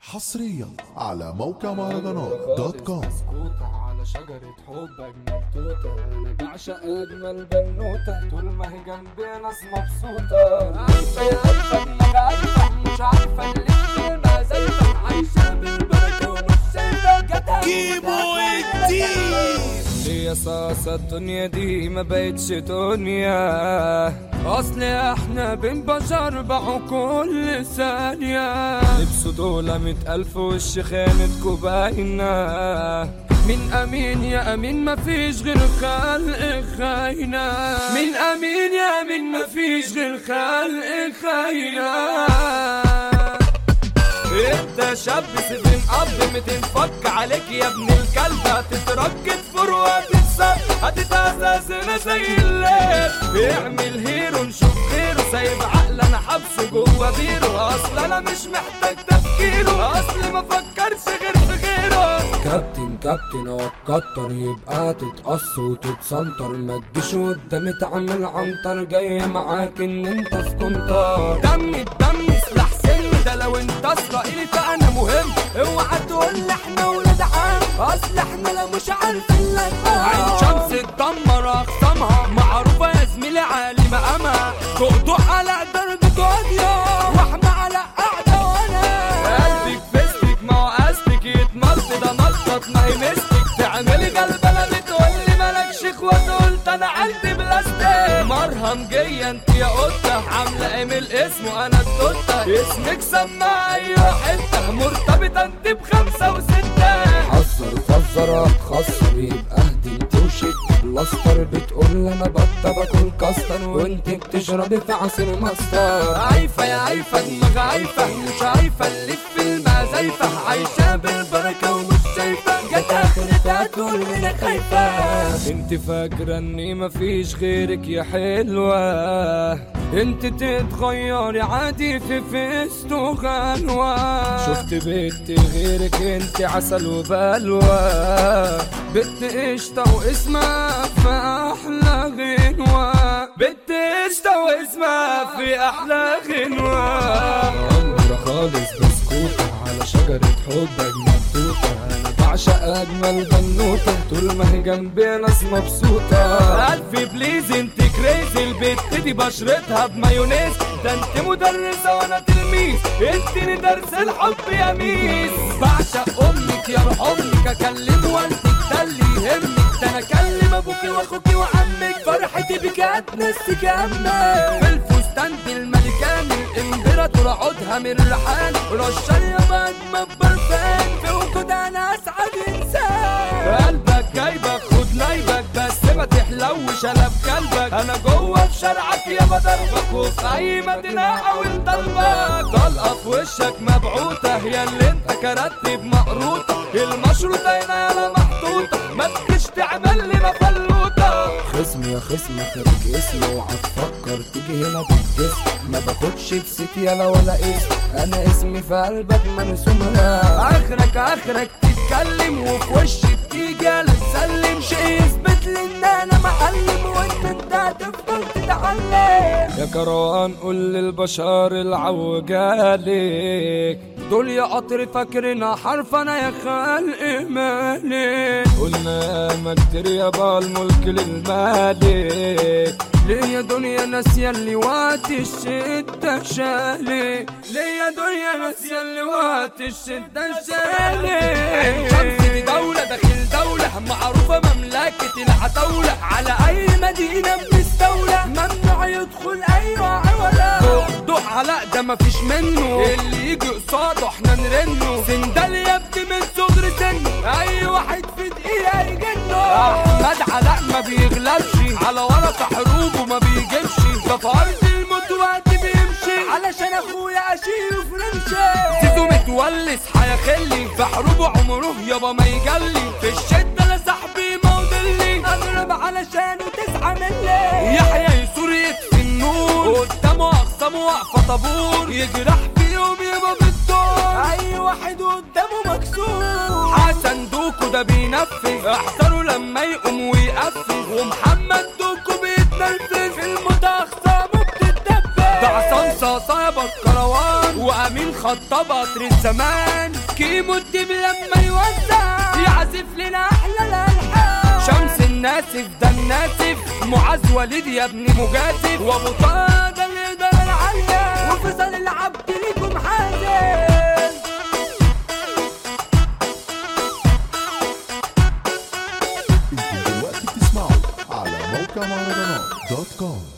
حصريا على موقع مهرجانات دوت كوم مسكوتة على شجرة حب أجمل توتة أنا بعشق أجمل بنوتة طول ما هي جنبي ناس مبسوطة عارفة يا عارفة دماغ عارفة مش عارفة اللي فينا زيفة عايشة بالبركة ومش شايفة جاتها كيمو ليه يا صاصة الدنيا دي ما بقتش دنيا اصل احنا بين بشر باعوا كل ثانية لبسوا دولة مية الف وش خانتكوا باينة من امين يا امين مفيش غير خلق خاينة من امين يا امين مفيش غير خلق خاينة انت شاب سيفين اب متنفك عليك يا ابن الكلب هتتركب فروة السب هتتأسسنا زي الليل اعمل هيرو نشوف غيره سايب عقل انا حبسه جوه بيره اصل انا مش محتاج تفكيره اصل ما فكرش غير في غيره كابتن كابتن هو اتكتر يبقى تتقص وتتسنطر ما تجيش قدامي تعمل عنتر جاي معاك ان انت في كنتر دمي الدم سلاح سن ده لو انت اسرائيلي فانا مهم اوعى تقول لي احنا ولاد عم اصل احنا لو مش عارفين لك عين شمس تدمر اخصامها معروفه يا زميلي عالي مقامها تقطع على درجة قاضية واحمى على قاعدة وانا قلبك فيستك ما هو قصدك يتملط ده نطط ما هي مستك تعملي قلبنا بتقولي مالكش اخوات قلت انا عندي بلاستيك مرهم جاية انت يا قطة عاملة ايميل اسمه انا التوتة اسمك سماعة ايوه حتة مرتبطة انت بخمسة وستة حذر فزر هتخسر يبقى اهدي انت وشد بلاستر بتقول انا بطة باكل كاستر وانت بتشربي في عصير ماستر عايفة يا عايفة دماغ عايفة مش عايفة اللي في المزايفة عايشة بالبركة ومش شايفة جت اخرتها تقول انا خايفة انت فاكرة اني مفيش غيرك يا حلوة انت تتغيري عادي في فيست وغنوة شفت بنت غيرك انت عسل وبلوى بنت قشطة واسمها في احلى غنوة بنت قشطة واسمها في احلى غنوة عمرة خالص بسكوتة على شجرة حب اجمل توتة انا بعشق اجمل بنوتة طول ما هي جنبي ناس مبسوطة الف بليز انت كريزي البت دي بشرتها بمايونيز ده انت مدرسة وانا تلميذ انت درس الحب يا ميس بعشق امك يا روح امك اكلم والدك ده اللي يهمك ده انا اكلم ابوكي واخوكي وعمك فرحتي بك هتنسي جنبك في الفستان دي الملكان الامبراطور عودها من الريحان رشان يا مجمع برفان في وجود انا اسعد انسان قلبك جايبك خد نايبك بس ما تحلوش انا بقلبك انا جوه في شرعك يا بضربك وفي اي مدينه حاول طلبك طلقه في وشك مبعوثه هي اللي انت كرتب مقروطه المشروطه هنا يالا محطوطه ما تجيش تعمل لنا فلوطه خصم يا خصم خارج اسمي اوعى تفكر تيجي هنا بالجسم ما باخدش بسيت يالا ولا اسم انا اسمي في قلبك مرسوم اخرك اخرك تتكلم وفي وشي بتيجي يالا تسلم شيء يثبت لي ان انا معلم وان انت هتفضل تتعلم يا كروان قول للبشر العوجالك دول يا قطر فاكرنا حرف انا يا خلق مالك قلنا ما كتير يابا الملك للمالك ليه يا دنيا ناسية اللي وقت الشدة شالي ليه يا دنيا ناسية اللي وقت الشدة شالي شمس دي دولة داخل دولة معروفة مملكة العتاولة على أي مدينة مستولة ممنوع يدخل أي عولة دق على ده مفيش منه اللي يجي قصاده احنا نرنه سندال يا ابني من صغر سن أي واحد في دقيقة يجنه أحمد علاء ما بيغلبش على ورقة حروبه ما بيجيبش ده في أرض الموت وقت بيمشي علشان أخويا أشيله في رمشي زيزو متولس حيخلي في حروبه عمره يابا ما يجلي في الشدة لا صاحبي موضلي أضرب علشانه تسعة ملي يحيى يسور يطفي النور قدامه أخصامه واقفة طابور يجرح فيهم يبقى بالدور أي واحد قدامه مكسور حسن دوكو ده بينفذ احذروا لما يقوم ويقفز ومحمد دوكو بيتنرفز في الموت أخصامه بتتدبس ده عصام صاصا يا بكروان وأمين خطاب قطر الزمان كيمو الدب لما يوزع يعزف لنا احلى الالحان شمس الناسف ده الناسف معاذ وليد يا ابن مجازف وابو طه ده الاداره العاليه وفصل العبد ليكم حازم انتوا دلوقتي بتسمعوا على موقع مهرجانات دوت كوم